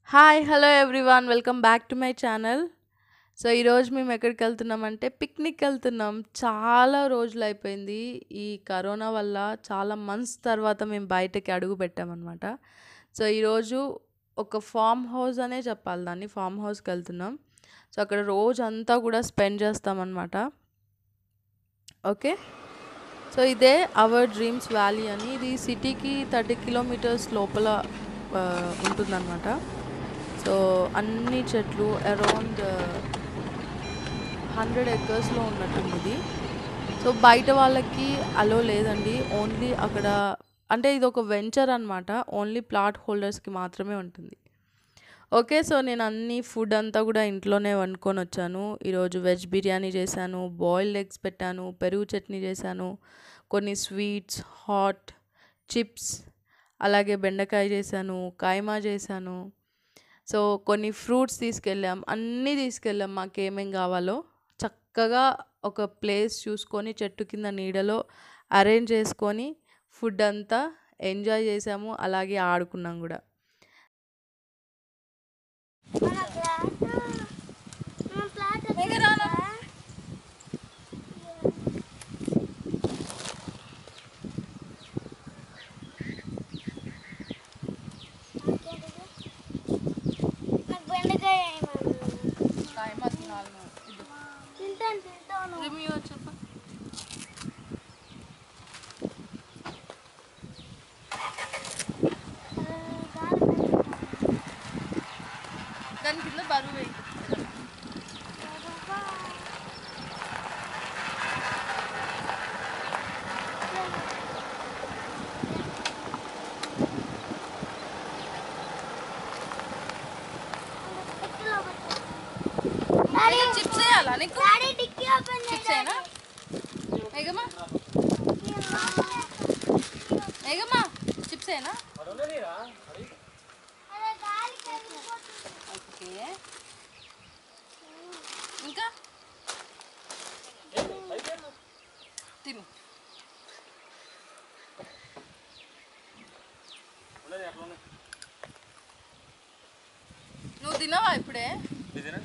Hi hello everyone welcome back to my channel so ఈరోజు మేము ఎక్కడికి వెళ్తున్నామంటే పిక్నిక్ వెళ్తున్నాం చాలా రోజులు అయిపోయింది ఈ కరోనా వల్ల చాలా మంత్స్ తర్వాత మేము బయటకి అడుగు పెట్టామన్నమాట సో ఈరోజు ఒక ఫామ్ హౌస్ అనే చెప్పాలి దాన్ని ఫామ్ హౌస్కి వెళ్తున్నాం సో అక్కడ రోజు అంతా కూడా స్పెండ్ చేస్తామన్నమాట ఓకే సో ఇదే అవర్ డ్రీమ్స్ వ్యాలీ అని ఇది సిటీకి థర్టీ కిలోమీటర్స్ లోపల ఆ, ఉంటుందన్నమాట సో అన్ని చెట్లు అరౌండ్ హండ్రెడ్ ఎకర్స్లో ఉన్నట్టుంది ఇది సో బయట వాళ్ళకి అలో లేదండి ఓన్లీ అక్కడ అంటే ఇది ఒక వెంచర్ అనమాట ఓన్లీ ప్లాట్ హోల్డర్స్కి మాత్రమే ఉంటుంది ఓకే సో నేను అన్ని ఫుడ్ అంతా కూడా ఇంట్లోనే వండుకొని వచ్చాను ఈరోజు వెజ్ బిర్యానీ చేశాను బాయిల్డ్ ఎగ్స్ పెట్టాను పెరుగు చట్నీ చేశాను కొన్ని స్వీట్స్ హాట్ చిప్స్ అలాగే బెండకాయ చేశాను కాయమా చేశాను సో కొన్ని ఫ్రూట్స్ తీసుకెళ్ళాం అన్నీ తీసుకెళ్ళాం మాకు ఏమేం కావాలో చక్కగా ఒక ప్లేస్ చూసుకొని చెట్టు కింద నీడలో అరేంజ్ చేసుకొని ఫుడ్ అంతా ఎంజాయ్ చేసాము అలాగే ఆడుకున్నాం కూడా మన ప్లాట్ మన ప్లాట్ నాకు బెండకాయ వేయమను. తింటాను తింటాను చెప్ప ఆ, గాలి పెట్టుకుంటాను. దాని కింద బరువు వేయి టిక్కీలో పెట్టు. డాడీ చిప్స్ వేయాలా నీకు డాడీ టిక్కీ ఓపెన్ చిప్స్ అయినా ఏగమ్మా ఏగమ్మా చిప్స్ అయినా అదే గాలి కరిగిపోతుంది. ఓకే ఇంకా తిను నువ్వు తినవా ఇప్పుడే ఇదేనా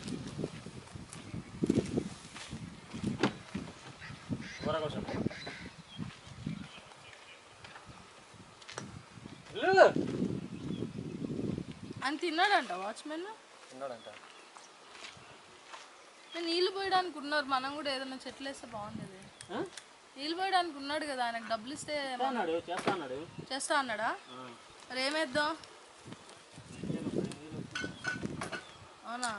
కూర కోసం వెళ్ళు. అని తిన్నాడంట వాచ్మెన్ ఉన్నాడంట నీళ్ళు పోయడానికి ఉన్నారు మనం కూడా ఏదైనా చెట్లు వేస్తే బాగుండేది ఆ? నీళ్ళు పోయడానికి ఉన్నాడు కదా ఆయనకు డబ్బులు ఇస్తే చేస్తా అన్నాడు చేస్తా అన్నాడు చేస్తా అన్నాడా ఆ. మరి ఏమేద్దాం అవునా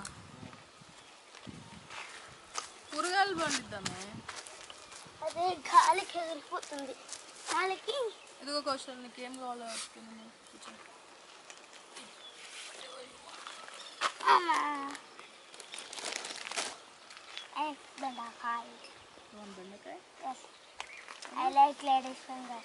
కూరగాయలు పండిద్దామే అదే గాలికి ఎగిరిపోతుంది గాలికి ఇదిగో క్వశ్చన్ నీకు ఏం కావాలో అడుగుతున్నాను. కూర్చో. అమ్మా ఏ బెండకాయ ఇదిగోండి బెండకాయ yes I like ladies finger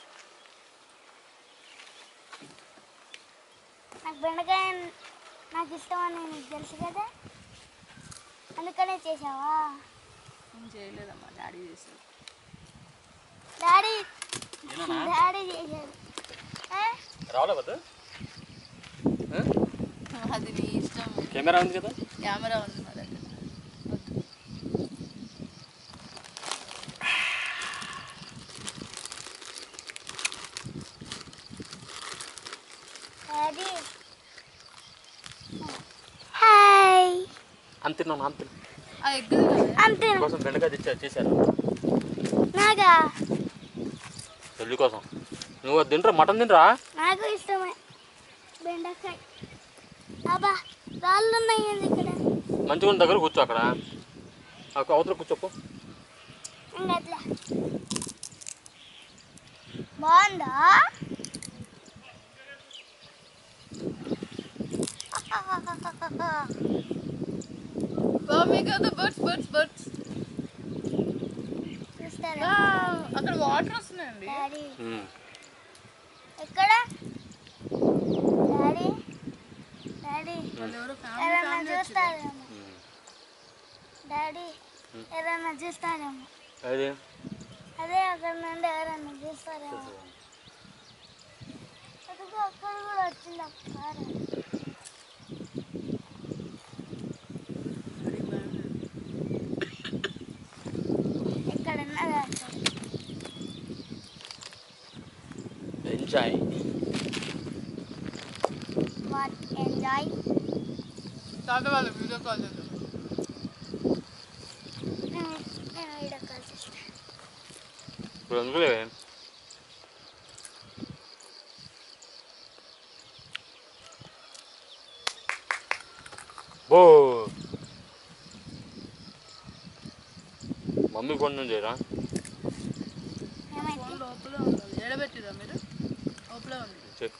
నాకు బెండకాయ నాకు ఇష్టమని నీకు తెలుసు కదా అందుకనే చేసావా నేను చేయలేదమ్మా డాడీ చేశాడు డాడీ ఏనా డాడీ చేశాడు ఏ? రావాలా వద్దు అది నీ ఇష్టం కెమెరా ఉంది కదా కెమెరా ఉంది మా దగ్గర డాడీ హాయ్ అంత తిన్నాను అంత తిన్నా. ఆ ఎగ్ తినవే? అంతే కోసం బెండకాయ తెచ్చా చేశారు నాగా పెళ్లి కోసం నువ్వు అది తింటరా మటన్ తింటరా నాకు ఇష్టమే బెండకాయ అబ్బా రాళ్ళు ఉన్నాయి ఇక్కడ మంచిగా ఉన్న దగ్గర కూర్చో అక్కడ అక్కడ అవతల కూర్చోపు ఇంకా అట్లా బాగుందా ఓ మీకు కదా బర్డ్స్ బర్డ్స్ బర్డ్స్ చూస్తారా అక్కడ వాటర్ వస్తున్నాయండి డాడీ ఉమ్. ఎక్కడ డాడీ డాడీ వాళ్ళు ఎవరో ఫ్యామిలీ ఎవరన్నా చూస్తారేమో ఉమ్. డాడీ ఎవరన్నా చూస్తారేమో అది అదే అక్కడ నుండి ఎవరన్నా చూస్తారేమో అదిగో అక్కడ కూడా వచ్చింది ఒక కారు ఎంజాయ్ వాట్ ఎంజాయ్ తాత వాళ్ళు వీడియో కాల్ చేద్దాం నేను నేను వీడియో కాల్ చేస్తాను ఇప్పుడు ఎందుకులే బో మమ్మీ ఫోన్ నుంచి చేయరా ఏమైంది లోపల ఉంది ఎడబెట్టిరా మీరు లోపల ఉంది చెక్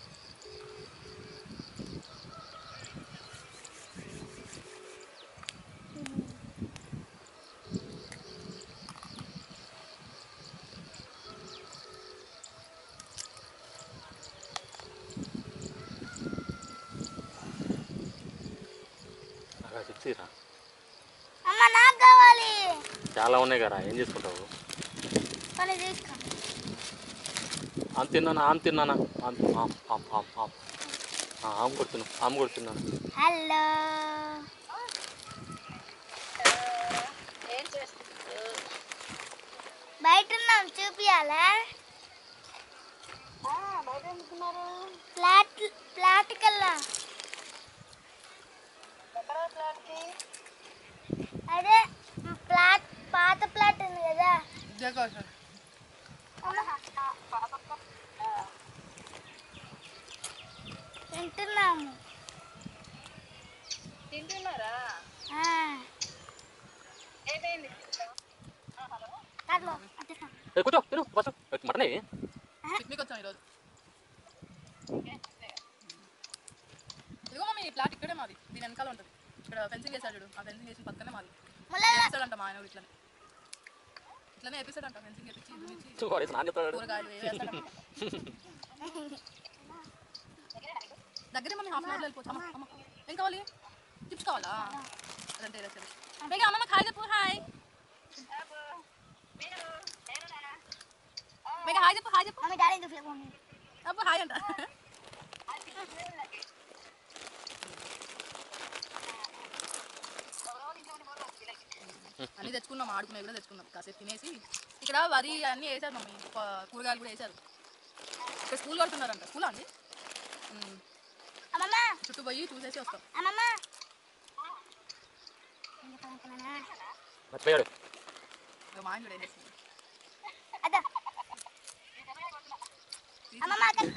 అలా చెప్తీరా అమ్మ నాకు కావాలి చాలా ఉన్నాయి కదా ఏం చేసుకుంటావు కొన్ని తీసుకో ఆమె తిన్నానా ఆమె తిన్నానా ఆమె ఆమ్ ఆమ్ ఆమ్ ఆమ్ ఆ, ఆమె కొడుతున్నాను ఆమె కొడుతున్నాను హలో బయట ఉన్నాం చూపియాలా ఫ్లాట్ ఫ్లాట్ కల్లా అదే ఫ్లాట్ పాత ఫ్లాట్ ఉంది కదా జయకోసం తింటున్నాము తింటున్నారా ఆ. ఏమైంది కాదులో, అద్దెకా. ఏ, కూర్చో తిను ఫస్ట్ మటనే పిక్నిక్ వచ్చాం ఈరోజు ఇదిగో మమ్మీ ఈ ప్లాట్ ఇక్కడే మాది దీని వెనకాల ఉంటుంది ఇక్కడ ఫెన్సింగ్ వేసాడు చూడు ఆ ఫెన్సింగ్ వేసిన పక్కనే మాది ముల్లల వేస్తాడంట మా ఆయన కూడా ఇట్లనే ఇట్లనే వేపిస్తాడంట ఫెన్సింగ్ వేపించి దున్నిచ్చి వాడేసి నాన్న చెప్తాడు కూరగాయలు వేస్తాడంట దగ్గరే మమ్మీ హాఫ్ అన్ అవర్లో వెళ్ళిపోతాం అమ్మ అమ్మ ఏం కావాలి చిప్స్ కావాలా అదంటే ఇలా సరే మేఘ అమ్మమ్మ హాయ్ చెప్పు హాయ్ మేఘ హాయ్ చెప్పు హాయ్ చెప్పు మమ్మీ డాడీ ఎందుకు లేవు మమ్మీ అబ్బు హాయ్ అంట అన్నీ తెచ్చుకున్నాం ఆడుకునేవి కూడా తెచ్చుకున్నాం కాసేపు తినేసి ఇక్కడ వరి అన్నీ వేసారు మమ్మీ ప- కూరగాయలు కూడా వేసారు ఇక్కడ స్కూల్ కడుతున్నారంట స్కూల్ అండి ఉమ్, అమ్మమ్మ చుట్టూ పోయి చూసేసి వస్తాం అమ్మమ్మ ఎందుకు అనుకున్నానా? మర్చిపోయాడు ఇక మా ఆయన కూడా ఏం చేస్తుంది అద్దా. అమ్మమ్మ అక్కడ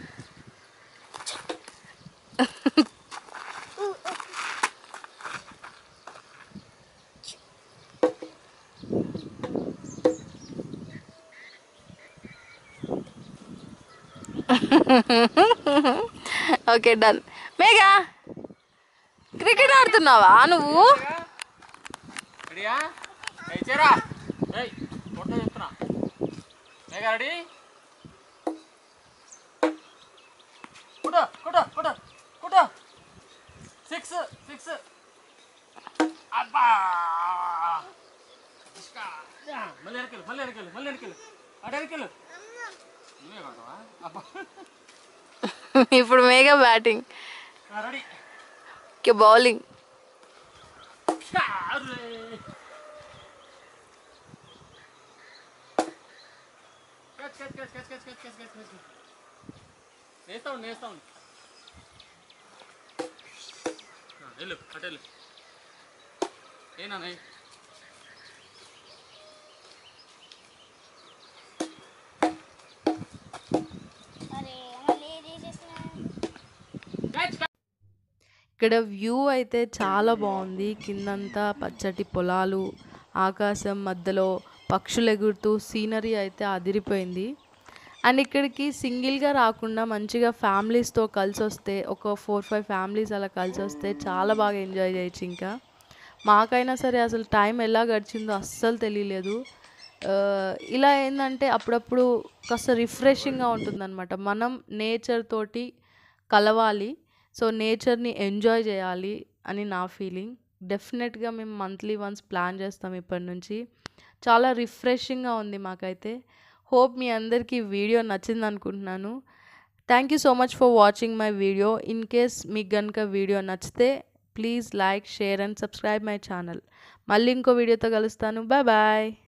ఓకే డన్ మేఘా క్రికెట్ ఆడుతున్నావా నువ్వు రెడీయా ఏయ్ చేరా ఏయ్ కొట్ట చెప్తున్నా మేఘా రెడీ కుట కుట కుట కుట సిక్స్ సిక్స్ అబ్బా ఇష్కా. యా, మళ్ళీ వెనకెళ్ళు మళ్ళీ వెనకెళ్ళు మళ్ళీ వెనకెళ్ళు అటు వెనకెళ్ళు నువ్వే కొడతావా అబ్బా ఇప్పుడు Megha batting ready okay bowling నేస్తా ఉండు నేస్తా ఉండు వెళ్ళు అటు వెళ్ళు ఏనా అరే మళ్ళీ తీసేసిన ఇక్కడ వ్యూ అయితే చాలా బాగుంది కిందంతా పచ్చటి పొలాలు ఆకాశం మధ్యలో పక్షులు ఎగురుతూ సీనరీ అయితే అదిరిపోయింది అండ్ ఇక్కడికి సింగిల్గా రాకుండా మంచిగా ఫ్యామిలీస్తో కలిసి వస్తే ఒక ఫోర్ ఫైవ్ ఫ్యామిలీస్ అలా కలిసి వస్తే చాలా బాగా ఎంజాయ్ చేయొచ్చు ఇంకా మాకైనా సరే అసలు టైం ఎలా గడిచిందో అస్సలు తెలియలేదు ఆ, ఇలా ఏంటంటే అప్పుడప్పుడు కాస్త రిఫ్రెషింగ్గా ఉంటుందన్నమాట మనం నేచర్ తోటి కలవాలి సో నేచర్ని ఎంజాయ్ చేయాలి అని నా ఫీలింగ్ డెఫినెట్గా మేము మంత్లీ వన్స్ ప్లాన్ చేస్తాం ఇప్పటి నుంచి చాలా రిఫ్రెషింగ్గా ఉంది మాకైతే హోప్ మీ అందరికీ వీడియో నచ్చింది అనుకుంటున్నాను thank you so much for watching my video in case మీకు కనుక వీడియో నచ్చితే please like share and subscribe my channel మళ్ళీ ఇంకో వీడియోతో కలుస్తాను బాయ్ బాయ్